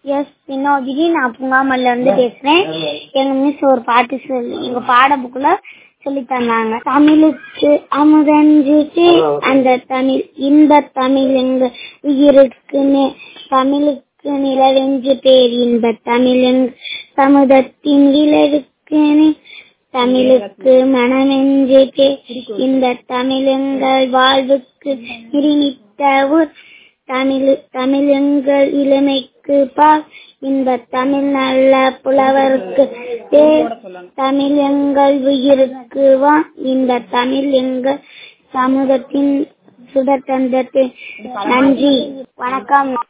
S Vinodhini நான் புங்காமல்ல இருந்து பேசுறேன் எங்க மிஸ் ஒரு பாட்டு சொல்லி எங்க பாட புக்ல சொல்லி தந்தாங்க தமிழுக்கு அமுதஞ்சிட்டு அந்த தமிழ் இன்ப தமிழ் எங்க உயிருக்குன்னு தமிழுக்கு நிலவெஞ்சு பேர் இன்ப தமிழ் எங்க சமுதத்தின் இலவுக்குன்னு தமிழுக்கு மனமெஞ்சு பேர் இந்த தமிழ் எங்கள் வாழ்வுக்கு நிர்மித்த ஊர் தமிழ் தமிழ் எங்கள் இளமைக்கு பால் இந்த தமிழ் நல்ல புலவருக்கு பேர் தமிழ் எங்கள் உயிருக்கு வா இந்த தமிழ் எங்கள் சமூகத்தின் சுடத்தந்தத்து நன்றி வணக்கம்